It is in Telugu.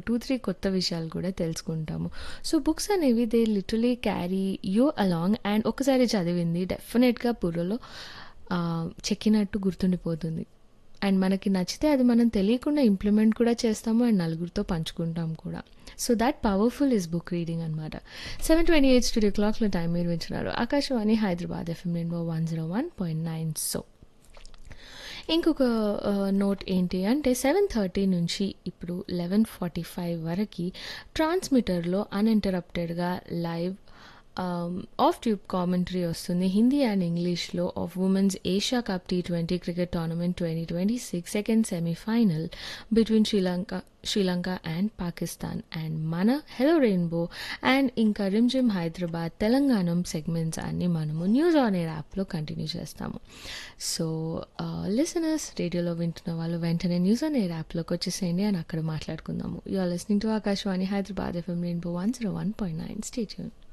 టూ త్రీ కొత్త విషయాలు కూడా తెలుసుకుంటాము సో బుక్స్ అనేవి they literally carry you along and ఒకసారి చదివింది డెఫినెట్గా బుర్రలో ఆ, చెక్కినట్టు గుర్తుండిపోతుంది అండ్ మనకి నచ్చితే అది మనం తెలియకుండా ఇంప్లిమెంట్ కూడా చేస్తాము అండ్ నలుగురితో పంచుకుంటాం కూడా so that powerful is book reading అనమాట సెవెన్ ట్వంటీ ఎయిట్ స్టూడియో క్లాక్లో టైం మీరు వింటున్నారు Akashvani Hyderabad FM rainbow one zero one point nine so ఇంకొక నోట్ ఏంటి అంటే సెవెన్ థర్టీ నుంచి ఇప్పుడు లెవెన్ ఫార్టీ ఫైవ్ వరకు ట్రాన్స్మిటర్లో అన్ఇంటరప్టెడ్గా లైవ్ ఆఫ్ ట్యూబ్ కామెంటరీ వస్తుంది హిందీ అండ్ ఇంగ్లీష్లో of women's Asia cup T twenty cricket tournament twenty twenty six second semifinal between Sri Lanka Sri Lanka and Pakistan and మన హెలో రెయిన్బో అండ్ ఇంకా రిమ్జిమ్ హైదరాబాద్ తెలంగాణ సెగ్మెంట్స్ అన్ని మనము న్యూస్ ఆన్ ఎయిర్ యాప్లో కంటిన్యూ చేస్తాము సో లిసనర్స్ రేడియోలో వింటున్న వాళ్ళు వెంటనే న్యూస్ ఆన్ ఎయిర్ యాప్లోకి వచ్చేసేయండి అని అక్కడ మాట్లాడుకుందాము you are listening to Akashvani Hyderabad FM rainbow one zero one point nine stay tune